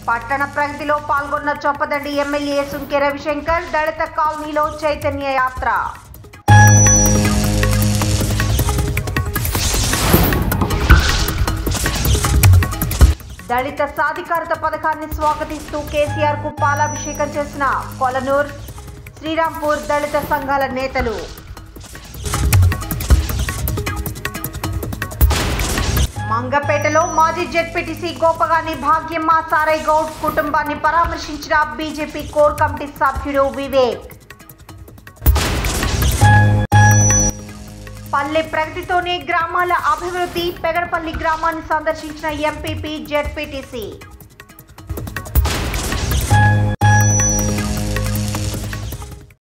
పట్టణ ప్రగతిలో పాల్గొన్న చొప్పదండి ఎమ్మెల్యే సుంకె రవిశంకర్ దళిత కాలనీలో చైతన్య యాత్ర దళిత సాధికారత పథకాన్ని స్వాగతిస్తూ కేసీఆర్ కు పాలాభిషేకం చేసిన కొలనూర్ శ్రీరాంపూర్ దళిత సంఘాల నేతలు మంగపేటలో మాజీ జెడ్పీటీసీ గోపగాని భాగ్యమ్మ సారై గౌడ్ కుటుంబాన్ని పరామర్శించిన బీజేపీ కోర్ కమిటీ సభ్యుడు వివేక్ పల్లె ప్రగతితోనే గ్రామాల అభివృద్ధి పెగడపల్లి గ్రామాన్ని సందర్శించిన ఎంపీపీ జెడ్పీటీసీ